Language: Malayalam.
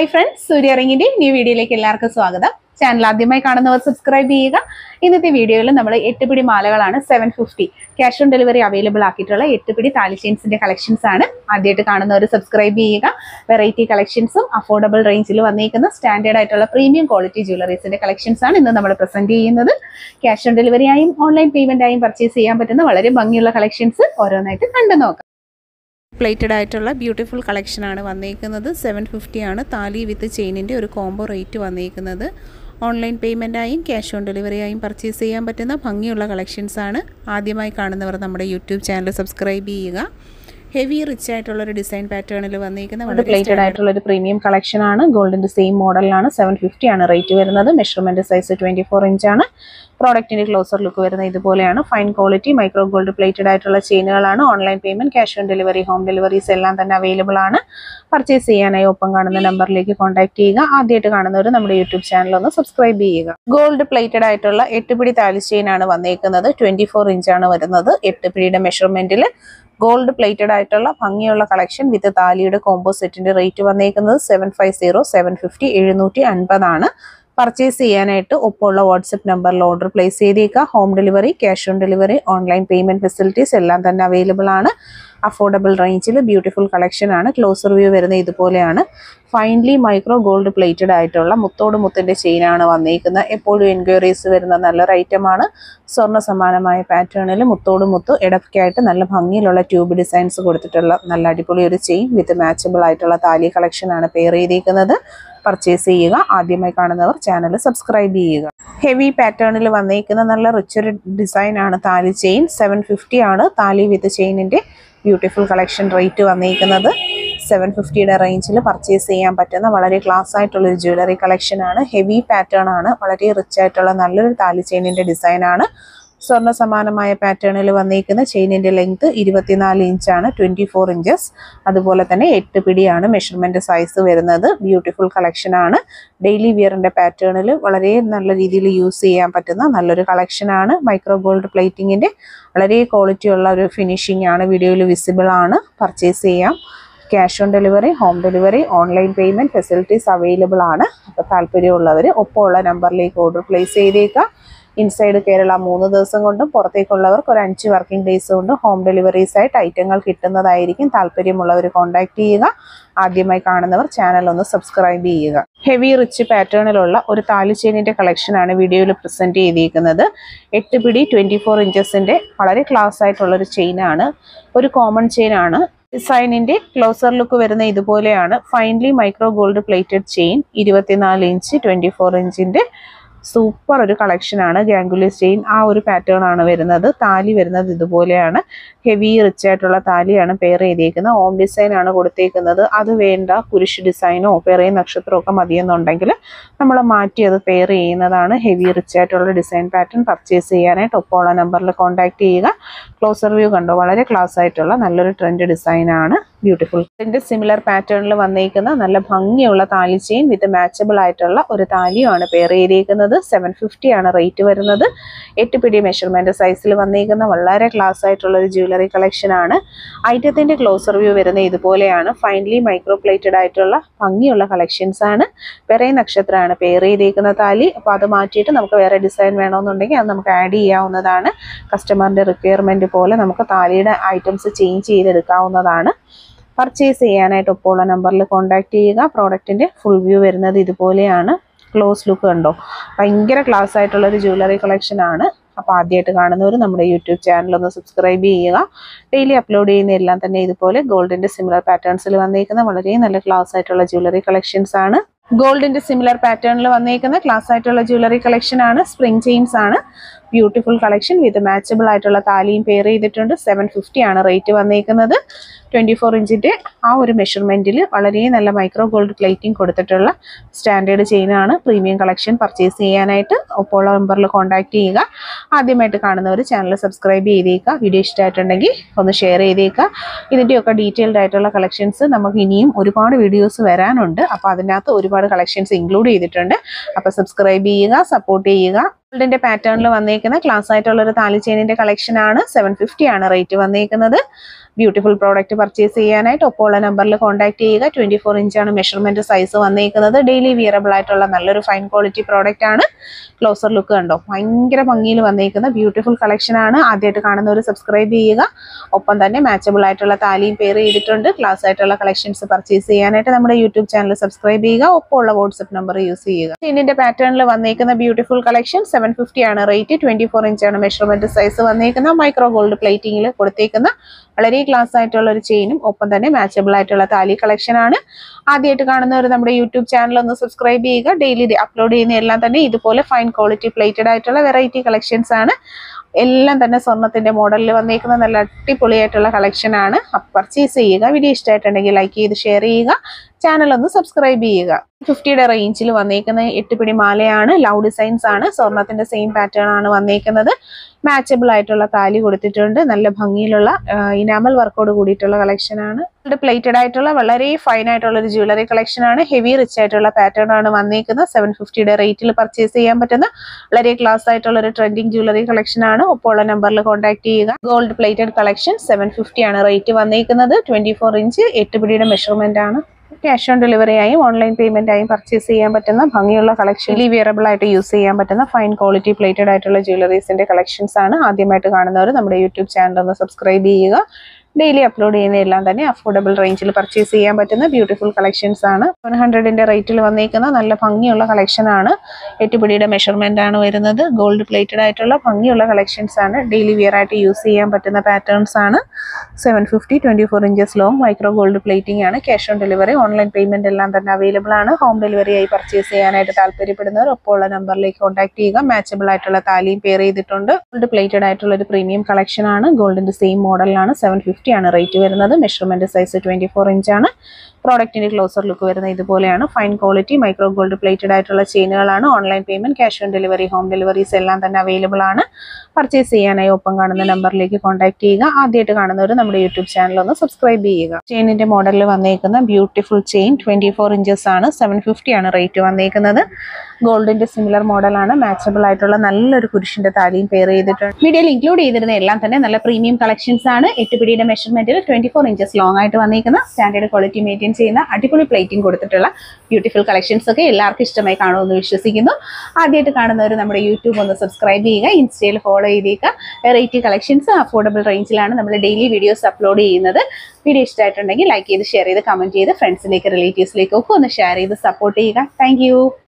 ഹായ് ഫ്രണ്ട്സ് സൂര്യ റിങ്ങിന്റെ ന്യൂ വീഡിയോയിലേക്ക് എല്ലാവർക്കും സ്വാഗതം ചാനൽ ആദ്യമായി കാണുന്നവർ സബ്സ്ക്രൈബ് ചെയ്യുക ഇന്നത്തെ വീഡിയോയിൽ നമ്മൾ എട്ട് പിടി മാലകളാണ് seven fifty cash on delivery available ആക്കിയിട്ടുള്ള എട്ട് പിടി താലി ചെയിൻസിന്റെ കളക്ഷൻസ് ആണ് ആദ്യമായിട്ട് കാണുന്നവർ സബ്സ്ക്രൈബ് ചെയ്യുക വെറൈറ്റി കളക്ഷൻസും അഫോർഡബിൾ റേഞ്ചിൽ വന്നിരിക്കുന്ന സ്റ്റാൻഡേർഡ് ആയിട്ടുള്ള പ്രീമിയം ക്വാളിറ്റി ജ്വല്ലറീസിന്റെ കളക്ഷൻസ് ആണ് ഇന്ന് നമ്മൾ പ്രസന്റ് ചെയ്യുന്നത് ക്യാഷ് ഓൺ ഡെലിവറി ആയും ഓൺലൈൻ പേയ്മെന്റ് ആയും പർച്ചേസ് ചെയ്യാൻ പറ്റുന്ന വളരെ ഭംഗിയുള്ള കളക്ഷൻസ് ഓരോന്നായിട്ട് കണ്ടു നോക്കാം പ്ലേറ്റഡ് ആയിട്ടുള്ള ബ്യൂട്ടിഫുൾ കളക്ഷനാണ് വന്നിരിക്കുന്നത് സെവൻ ഫിഫ്റ്റി ആണ് താലി വിത്ത് ചെയിനിൻ്റെ ഒരു കോംബോ റേറ്റ് വന്നിരിക്കുന്നത് ഓൺലൈൻ പേയ്മെൻറ്റായും ക്യാഷ് ഓൺ ഡെലിവറിയായും പർച്ചേസ് ചെയ്യാൻ പറ്റുന്ന ഭംഗിയുള്ള കളക്ഷൻസ് ആണ് ആദ്യമായി കാണുന്നവർ നമ്മുടെ യൂട്യൂബ് ചാനൽ സബ്സ്ക്രൈബ് ചെയ്യുക ഹെവി റിച്ച് ആയിട്ടുള്ള ഒരു ഡിസൈൻ പാറ്റേണിൽ വന്നിരിക്കുന്ന വളരെ പ്ലേറ്റഡ് ആയിട്ടുള്ള ഒരു പ്രീമിയം കളക്ഷൻ ആണ് ഗോൾഡിന്റെ സെയിം മോഡലിലാണ് സെവൻ ഫിഫ്റ്റി ആണ് റേറ്റ് വരുന്നത് measurement size twenty four inch ആണ് പ്രോഡക്റ്റിന്റെ ക്ലോസർ ലുക്ക് വരുന്നത് ഇതുപോലെയാണ് fine quality micro gold plated ആയിട്ടുള്ള ചെയിനുകളാണ് online payment cash on delivery home deliveries എല്ലാം തന്നെ അവൈലബിൾ ആണ് പർച്ചേസ് ചെയ്യാനായി ഒപ്പം കാണുന്ന നമ്പറിലേക്ക് കോൺടാക്ട് ചെയ്യുക ആദ്യമായിട്ട് കാണുന്നവർ നമ്മുടെ യൂട്യൂബ് ചാനൽ ഒന്ന് സബ്സ്ക്രൈബ് ചെയ്യുക ഗോൾഡ് പ്ലേറ്റഡ് ആയിട്ടുള്ള എട്ട് പിടി താലി ചെയിൻ ആണ് വന്നേക്കുന്നത് ട്വന്റി ഫോർ ഇഞ്ച് ആണ് വരുന്നത് എട്ട് പിടിയുടെ മെഷർമെന്റിൽ ഗോൾഡ് പ്ലേറ്റഡ് ആയിട്ടുള്ള ഭംഗിയുള്ള കളക്ഷൻ വിത്ത് താലിയുടെ കോംബോ സെറ്റിന്റെ റേറ്റ് വന്നേക്കുന്നത് seven five zero seven fifty എഴുന്നൂറ്റി അൻപതാണ് പർച്ചേസ് ചെയ്യാനായിട്ട് ഒപ്പമുള്ള വാട്സപ്പ് നമ്പറിൽ ഓർഡർ പ്ലേസ് ചെയ്തേക്കുക home delivery cash on delivery online payment facilities എല്ലാം തന്നെ അവൈലബിൾ ആണ് അഫോർഡബിൾ റേഞ്ചിൽ ബ്യൂട്ടിഫുൾ കളക്ഷൻ ആണ് ക്ലോസർ വ്യൂ വരുന്നത് ഇതുപോലെയാണ് ഫൈൻലി മൈക്രോ ഗോൾഡ് പ്ലേറ്റഡ് ആയിട്ടുള്ള മുത്തോട് മുത്തിന്റെ ചെയിൻ ആണ് വന്നിരിക്കുന്നത് എപ്പോഴും എൻക്വയറീസ് വരുന്ന നല്ലൊരു ഐറ്റമാണ് സ്വർണ്ണ സമാനമായ പാറ്റേണിൽ മുത്തോട് മുത്തു ഇടയ്ക്കായിട്ട് നല്ല ഭംഗിയിലുള്ള ട്യൂബ് ഡിസൈൻസ് കൊടുത്തിട്ടുള്ള നല്ല അടിപൊളി ഒരു ചെയിൻ വിത്ത് മാച്ചബിൾ ആയിട്ടുള്ള താലി കളക്ഷൻ ആണ് പെയർ ചെയ്തിരിക്കുന്നത് പർച്ചേസ് ചെയ്യുക ആദ്യമായി കാണുന്നവർ ചാനൽ സബ്സ്ക്രൈബ് ചെയ്യുക ഹെവി പാറ്റേണിൽ വന്നിരിക്കുന്ന നല്ല റിച്ചൊരു ഡിസൈൻ ആണ് താലി ചെയിൻ സെവൻ ഫിഫ്റ്റി ആണ് താലി വിത്ത് ചെയിനിന്റെ ബ്യൂട്ടിഫുൾ കളക്ഷൻ റേറ്റ് വന്നിരിക്കുന്നത് സെവൻ ഫിഫ്റ്റിയുടെ റേഞ്ചിൽ പർച്ചേസ് ചെയ്യാൻ പറ്റുന്ന വളരെ ക്ലാസ് ആയിട്ടുള്ള ഒരു ജ്വല്ലറി കളക്ഷൻ ആണ് ഹെവി പാറ്റേൺ ആണ് വളരെ റിച്ച് ആയിട്ടുള്ള നല്ലൊരു താലി ചെയിനിന്റെ ഡിസൈൻ ആണ് സ്വർണ്ണ സമാനമായ പാറ്റേണിൽ വന്നിരിക്കുന്ന ചെയിനിന്റെ ലെങ്ത് ഇരുപത്തിനാല് ഇഞ്ചാണ് ട്വന്റി ഫോർ ഇഞ്ചസ് അതുപോലെ തന്നെ എട്ട് പിടിയാണ് മെഷർമെന്റ് സൈസ് വരുന്നത് ബ്യൂട്ടിഫുൾ കളക്ഷൻ ആണ് ഡെയിലി വിയറിന്റെ പാറ്റേണിൽ വളരെ നല്ല രീതിയിൽ യൂസ് ചെയ്യാൻ പറ്റുന്ന നല്ലൊരു കളക്ഷൻ ആണ് മൈക്രോ ഗോൾഡ് പ്ലേറ്റിങ്ങിന്റെ വളരെ ക്വാളിറ്റി ഉള്ള ഒരു ഫിനിഷിംഗ് ആണ് വീഡിയോയിൽ വിസിബിൾ ആണ് പർച്ചേസ് ചെയ്യാം cash on delivery home delivery online payment facilities available ആണ് അപ്പോൾ താല്പര്യമുള്ളവർ ഒപ്പമുള്ള നമ്പറിലേക്ക് ഓർഡർ പ്ലേസ് ചെയ്തേക്കുക ഇൻസൈഡ് കേരള മൂന്ന് ദിവസം കൊണ്ടും പുറത്തേക്കുള്ളവർക്ക് ഒരു അഞ്ച് വർക്കിംഗ് ഡേയ്സ് കൊണ്ട് ഹോം ഡെലിവറീസ് ആയിട്ട് ഐറ്റങ്ങൾ കിട്ടുന്നതായിരിക്കും താല്പര്യമുള്ളവർ കോൺടാക്ട് ചെയ്യുക ആദ്യമായി കാണുന്നവർ ചാനൽ ഒന്ന് സബ്സ്ക്രൈബ് ചെയ്യുക ഹെവി റിച്ച് പാറ്റേണിലുള്ള ഒരു താലിച്ചെയിനിന്റെ കളക്ഷൻ ആണ് വീഡിയോയിൽ പ്രസന്റ് ചെയ്തിരിക്കുന്നത് എട്ട് പിടി ട്വന്റി ഫോർ ഇഞ്ചസിന്റെ വളരെ ക്ലാസ് ആയിട്ടുള്ള ഒരു ചെയിൻ ആണ് ഒരു കോമൺ ചെയിൻ ആണ് ഡിസൈനിന്റെ ക്ലോസർ ലുക്ക് വരുന്ന ഇതുപോലെയാണ് finally micro gold plated chain ഇരുപത്തിനാല് ഇഞ്ച് ട്വന്റി ഫോർ ഇഞ്ചിന്റെ സൂപ്പർ ഒരു കളക്ഷൻ ആണ് ഗാംഗുലീസ് ചെയിൻ ആ ഒരു പാറ്റേൺ ആണ് വരുന്നത് താലി വരുന്നത് ഇതുപോലെയാണ് ഹെവി റിച്ച് ആയിട്ടുള്ള താലിയാണ് പെയർ ചെയ്തേക്കുന്നത് ഓം ഡിസൈൻ ആണ് കൊടുത്തേക്കുന്നത് അത് വേണ്ട കുരിശ് ഡിസൈനോ പെറയും നക്ഷത്രമോ ഒക്കെ മതിയെന്നുണ്ടെങ്കിൽ നമ്മൾ മാറ്റി അത് പെയർ ചെയ്യുന്നതാണ് ഹെവി റിച്ച് ആയിട്ടുള്ള ഡിസൈൻ പാറ്റേൺ പർച്ചേസ് ചെയ്യാനായിട്ട് ഒപ്പമുള്ള നമ്പറിൽ കോൺടാക്ട് ചെയ്യുക ക്ലോസർ വ്യൂ കണ്ടോ വളരെ ക്ലാസ് ആയിട്ടുള്ള നല്ലൊരു ട്രെൻഡ് ഡിസൈൻ ആണ് ബ്യൂട്ടിഫുൾ ഇതിന്റെ സിമിലർ പാറ്റേണിൽ വന്നിരിക്കുന്ന നല്ല ഭംഗിയുള്ള താലി ചെയിൻ വിത്ത് മാച്ചബിൾ ആയിട്ടുള്ള ഒരു താലിയുമാണ് പെയർ ചെയ്തിരിക്കുന്നത് സെവൻ ഫിഫ്റ്റി ആണ് റേറ്റ് വരുന്നത് എട്ട് പിടി മെഷർമെന്റ് സൈസിൽ വന്നിരിക്കുന്ന വളരെ ക്ലാസ് ആയിട്ടുള്ള ഒരു ജ്വല്ലറി കളക്ഷൻ ആണ് ഐറ്റത്തിന്റെ ക്ലോസർ വ്യൂ വരുന്ന ഇതുപോലെയാണ് ഫൈനലി മൈക്രോ പ്ലേറ്റഡ് ആയിട്ടുള്ള ഭംഗിയുള്ള കളക്ഷൻസ് ആണ് വേറെ നക്ഷത്രമാണ് പെയർ ചെയ്തിരിക്കുന്ന താലി അപ്പോൾ അത് മാറ്റിയിട്ട് നമുക്ക് വേറെ ഡിസൈൻ വേണമെന്നുണ്ടെങ്കിൽ അത് നമുക്ക് ആഡ് ചെയ്യാവുന്നതാണ് കസ്റ്റമറിന്റെ റിക്വയർമെന്റ് പോലെ നമുക്ക് താലിയുടെ ഐറ്റംസ് ചേഞ്ച് ചെയ്തെടുക്കാവുന്നതാണ് പർച്ചേസ് ചെയ്യാനായിട്ട് ഒപ്പമുള്ള നമ്പറിൽ കോൺടാക്ട് ചെയ്യുക പ്രോഡക്റ്റിന്റെ ഫുൾ വ്യൂ വരുന്നത് ഇതുപോലെയാണ് ക്ലോസ് ലുക്ക് കണ്ടോ ഭയങ്കര ക്ലാസ് ആയിട്ടുള്ള ഒരു ജ്വല്ലറി കളക്ഷൻ ആണ് അപ്പോൾ ആദ്യമായിട്ട് കാണുന്നവർ നമ്മുടെ യൂട്യൂബ് ചാനൽ ഒന്ന് സബ്സ്ക്രൈബ് ചെയ്യുക ഡെയിലി അപ്ലോഡ് ചെയ്യുന്ന എല്ലാം തന്നെ ഇതുപോലെ ഗോൾഡിന്റെ സിമിലർ പാറ്റേൺസിൽ വന്നിരിക്കുന്ന വളരെ നല്ല ക്ലാസ് ആയിട്ടുള്ള ജ്വല്ലറി കളക്ഷൻസ് ആണ് ഗോൾഡിന്റെ സിമിലർ പാറ്റേണിൽ വന്നിരിക്കുന്ന ക്ലാസ് ആയിട്ടുള്ള ജ്വല്ലറി കളക്ഷൻ ആണ് സ്പ്രിംഗ് ചെയിൻസ് ആണ് ബ്യൂട്ടിഫുൾ കളക്ഷൻ വിത്ത് മാച്ചബിൾ ആയിട്ടുള്ള താലിയും പെയർ ചെയ്തിട്ടുണ്ട് സെവൻ ഫിഫ്റ്റി ആണ് റേറ്റ് വന്നിരിക്കുന്നത് ട്വൻറ്റി ഫോർ ഇഞ്ചിൻ്റെ ആ ഒരു മെഷർമെൻറ്റിൽ വളരെ നല്ല മൈക്രോ ഗോൾഡ് പ്ലേറ്റിംഗ് കൊടുത്തിട്ടുള്ള സ്റ്റാൻഡേർഡ് ചെയിനാണ് പ്രീമിയം കളക്ഷൻ പർച്ചേസ് ചെയ്യാനായിട്ട് ഒപ്പമുള്ള നമ്പറിൽ കോൺടാക്ട് ചെയ്യുക ആദ്യമായിട്ട് കാണുന്നവർ ചാനൽ സബ്സ്ക്രൈബ് ചെയ്തേക്കുക വീഡിയോ ഇഷ്ടമായിട്ടുണ്ടെങ്കിൽ ഒന്ന് ഷെയർ ചെയ്തേക്കുക ഇതിൻ്റെയൊക്കെ ഡീറ്റെയിൽഡ് ആയിട്ടുള്ള കളക്ഷൻസ് നമുക്ക് ഇനിയും ഒരുപാട് വീഡിയോസ് വരാനുണ്ട് അപ്പോൾ അതിനകത്ത് ഒരുപാട് കളക്ഷൻസ് ഇൻക്ലൂഡ് ചെയ്തിട്ടുണ്ട് അപ്പോൾ സബ്സ്ക്രൈബ് ചെയ്യുക സപ്പോർട്ട് ചെയ്യുക ഗോൾഡിന്റെ പാറ്റേണിൽ വന്നേക്കുന്ന ക്ലാസ് ആയിട്ടുള്ള ഒരു താലി ചെയിനിന്റെ കളക്ഷൻ ആണ് സെവൻ ഫിഫ്റ്റി ആണ് റേറ്റ് വന്നേക്കുന്നത് ബ്യൂട്ടിഫുൾ പ്രോഡക്റ്റ് പർച്ചേസ് ചെയ്യാനായിട്ട് ഒപ്പമുള്ള നമ്പറിൽ കോൺടാക്ട് ചെയ്യുക ട്വന്റി ഫോർ ഇഞ്ചാണ് മെഷർമെന്റ് സൈസ് വന്നിരിക്കുന്നത് ഡെയിലി വിയറബിൾ ആയിട്ടുള്ള നല്ലൊരു ഫൈൻ ക്വാളിറ്റി പ്രോഡക്റ്റ് ആണ് ക്ലോസർ ലുക്ക് കണ്ടോ ഭയങ്കര ഭംഗിയിൽ വന്നിരിക്കുന്ന ബ്യൂട്ടിഫുൾ കളക്ഷൻ ആണ് ആദ്യമായിട്ട് കാണുന്നവർ സബ്സ്ക്രൈബ് ചെയ്യുക ഒപ്പം തന്നെ മാച്ചബിൾ ആയിട്ടുള്ള താലിയും പെയർ ചെയ്തിട്ടുണ്ട് ക്ലാസ് ആയിട്ടുള്ള കളക്ഷൻസ് പർച്ചേസ് ചെയ്യാനായിട്ട് നമ്മുടെ യൂട്യൂബ് ചാനൽ സബ്സ്ക്രൈബ് ചെയ്യുക ഒപ്പമുള്ള വാട്സ്ആപ്പ് നമ്പർ യൂസ് ചെയ്യുക ഇതിന്റെ പാറ്റേണിൽ വന്നിരിക്കുന്ന ബ്യൂട്ടിഫുൾ കളക്ഷൻ സെവൻ ഫിഫ്റ്റി ആണ് റേറ്റ് ട്വന്റി ഫോർ ഇഞ്ചാണ് മെഷർമെന്റ് സൈസ് വന്നിരിക്കുന്ന മൈക്രോ ഗോൾഡ് പ്ലേറ്റിംഗിൽ കൊടുത്തേക്കുന്ന വളരെ ക്ലാസ് ആയിട്ടുള്ള ഒരു ചെയിനും ഒപ്പം തന്നെ മാച്ചബിൾ ആയിട്ടുള്ള താലി കളക്ഷൻ ആണ് ആദ്യമായിട്ട് കാണുന്നവർ നമ്മുടെ യൂട്യൂബ് ചാനൽ ഒന്ന് സബ്സ്ക്രൈബ് ചെയ്യുക ഡെയിലി അപ്ലോഡ് ചെയ്യുന്ന എല്ലാം തന്നെ ഇതുപോലെ ഫൈൻ ക്വാളിറ്റി പ്ലേറ്റഡ് ആയിട്ടുള്ള വെറൈറ്റി കളക്ഷൻസ് ആണ് എല്ലാം തന്നെ സ്വർണത്തിന്റെ മോഡലിൽ വന്നേക്കുന്ന നല്ല അടിപൊളിയായിട്ടുള്ള കളക്ഷൻ ആണ് പർച്ചേസ് ചെയ്യുക വീഡിയോ ഇഷ്ടമായിട്ടുണ്ടെങ്കിൽ ലൈക്ക് ചെയ്ത് ഷെയർ ചെയ്യുക ചാനൽ ഒന്ന് സബ്സ്ക്രൈബ് ചെയ്യുക ഫിഫ്റ്റിയുടെ റേഞ്ചിൽ വന്നേക്കുന്ന എട്ട് പിടി മാലയാണ് ലവ് ഡിസൈൻസ് ആണ് സ്വർണത്തിന്റെ സെയിം പാറ്റേൺ ആണ് വന്നേക്കുന്നത് മാച്ചബിൾ ആയിട്ടുള്ള താലി കൊടുത്തിട്ടുണ്ട് നല്ല ഭംഗിയിലുള്ള ഇനാമൽ വർക്കോട് കൂടിയിട്ടുള്ള കളക്ഷൻ ആണ് പ്ലേറ്റഡ് ആയിട്ടുള്ള വളരെ ഫൈൻ ആയിട്ടുള്ള ഒരു ജ്വല്ലറി കളക്ഷൻ ആണ് ഹെവി റിച്ച് ആയിട്ടുള്ള പാറ്റേൺ ആണ് വന്നേക്കുന്നത് സെവൻ ഫിഫ്റ്റിയുടെ റേറ്റിൽ പർച്ചേസ് ചെയ്യാൻ പറ്റുന്ന വളരെ ക്ലാസ് ആയിട്ടുള്ള ഒരു ട്രെൻഡിങ് ജ്വല്ലറി കളക്ഷൻ ആണ് ഒപ്പമുള്ള നമ്പറിൽ കോൺടാക്ട് ചെയ്യുക gold plated collection seven fifty ആണ് റേറ്റ് വന്നേക്കുന്നത് ട്വന്റി ഫോർ ഇഞ്ച് എട്ട് പിടിയുടെ മെഷർമെന്റ് ആണ് ക്യാഷ് ഓൺ ഡെലിവറി ആയും ഓൺലൈൻ പേയ്മെന്റ് ആയും പർച്ചേസ് ചെയ്യാൻ പറ്റുന്ന ഭംഗിയുള്ള കളക്ഷൻ വിയറബിൾ ആയിട്ട് യൂസ് ചെയ്യാൻ പറ്റുന്ന ഫൈൻ ക്വാളിറ്റി പ്ലേറ്റഡ് ആയിട്ടുള്ള ജ്വല്ലറീസിന്റെ കളക്ഷൻസ് ആണ് ആദ്യമായിട്ട് കാണുന്നവർ നമ്മുടെ യൂട്യൂബ് ചാനൽ ഒന്ന് സബ്സ്ക്രൈബ് ചെയ്യുക ഡെയിലി അപ്ലോഡ് ചെയ്യുന്ന എല്ലാം തന്നെ അഫോർഡബിൾ റേഞ്ചിൽ പർച്ചേസ് ചെയ്യാൻ പറ്റുന്ന ബ്യൂട്ടിഫുൾ കളക്ഷൻസ് ആണ് വൺ ഹൺഡ്രഡിന്റെ റേറ്റിൽ വന്നേക്കുന്ന നല്ല ഭംഗിയുള്ള കളക്ഷൻ ആണ് എട്ടുപിടിയുടെ മെഷർമെന്റ് ആണ് വരുന്നത് ഗോൾഡ് പ്ലേറ്റഡ് ആയിട്ടുള്ള ഭംഗിയുള്ള കളക്ഷൻസ് ആണ് ഡെയിലി വിയർ ആയിട്ട് യൂസ് ചെയ്യാൻ പറ്റുന്ന പാറ്റേൺസ് ആണ് seven fifty twenty four inches long micro gold plating ആണ് cash on delivery online payment എല്ലാം തന്നെ അവൈലബിൾ ആണ് ഹോം ഡെലിവറി ആയി പർച്ചേസ് ചെയ്യാനായിട്ട് താല്പര്യപ്പെടുന്നവർ ഒപ്പമുള്ള നമ്പറിലേക്ക് കോൺടാക്ട് ചെയ്യുക മാച്ചബിൾ ആയിട്ടുള്ള താലിയും പെയർ ചെയ്തിട്ടുണ്ട് ഗോൾഡ് പ്ലേറ്റഡ് ആയിട്ടുള്ള ഒരു പ്രീമിയം കളക്ഷൻ ആണ് ഗോൾഡിന്റെ സെയിം മോഡലാണ് സെവൻ ഫിഫ്റ്റി ആണ് റേറ്റ് വരുന്നത് മെഷർമെന്റ് സൈസ് ട്വന്റി ഫോർ ഇഞ്ചാണ് പ്രോഡക്റ്റിന്റെ ക്ലോസർ ലുക്ക് വരുന്നത് ഇതുപോലെയാണ് fine quality micro gold plated ആയിട്ടുള്ള ചെയിനുകളാണ് online payment cash on delivery home deliveries എല്ലാം തന്നെ അവൈലബിൾ ആണ് പർച്ചേസ് ചെയ്യാനായി ഒപ്പം കാണുന്ന നമ്പറിലേക്ക് കോൺടാക്ട് ചെയ്യുക ആദ്യമായിട്ട് കാണുന്നവർ നമ്മുടെ യൂട്യൂബ് ചാനൽ ഒന്ന് സബ്സ്ക്രൈബ് ചെയ്യുക ചെയിനിന്റെ മോഡലിൽ വന്നേക്കുന്ന beautiful chain twenty four inches ആണ് സെവൻ ഫിഫ്റ്റി ആണ് റേറ്റ് വന്നേക്കുന്നത് ഗോൾഡിന്റെ സിമിലർ മോഡലാണ് മാച്ചബിൾ ആയിട്ടുള്ള നല്ലൊരു കുരിശിന്റെ താലിയും പെയർ ചെയ്തിട്ടുണ്ട് വീഡിയോയിൽ ഇൻക്ലൂഡ് ചെയ്തിരുന്ന എല്ലാം തന്നെ നല്ല പ്രീമിയം കളക്ഷൻസ് ആണ് എട്ട് പിടിയുടെ മെഷർമെന്റിൽ ട്വന്റി ഫോർ ഇഞ്ചസ് ലോങ് ആയിട്ട് വന്നിരിക്കുന്ന സ്റ്റാൻഡേർഡ് ക്വാളിറ്റി മെയിൻറ്റെയിൻ ചെയ്യുന്ന അടിപൊളി പ്ലേറ്റിംഗ് കൊടുത്തിട്ടുള്ള ബ്യൂട്ടിഫുൾ കളക്ഷൻസ് ഒക്കെ എല്ലാവർക്കും ഇഷ്ടമായി കാണുമെന്ന് വിശ്വസിക്കുന്നു ആദ്യമായിട്ട് കാണുന്നവർ നമ്മുടെ യൂട്യൂബ് ഒന്ന് സബ്സ്ക്രൈബ് ചെയ്യുക ഇൻസ്റ്റയിൽ ഫോളോ ചെയ്തേക്കുക വെറൈറ്റി കളക്ഷൻസ് അഫോർഡബിൾ റേഞ്ചിലാണ് നമ്മൾ ഡെയിലി വീഡിയോസ് അപ്ലോഡ് ചെയ്യുന്നത് വീഡിയോ ഇഷ്ടമായിട്ടുണ്ടെങ്കിൽ ലൈക്ക് ചെയ്ത് ഷെയർ ചെയ്ത് കമന്റ് ചെയ്ത് ഫ്രണ്ട്സിലേക്ക് റിലേറ്റീവ്സിലേക്ക് ഒക്കെ ഒന്ന് ഷെയർ ചെയ്ത് സപ്പോർട്ട് ചെയ്യുക താങ്ക്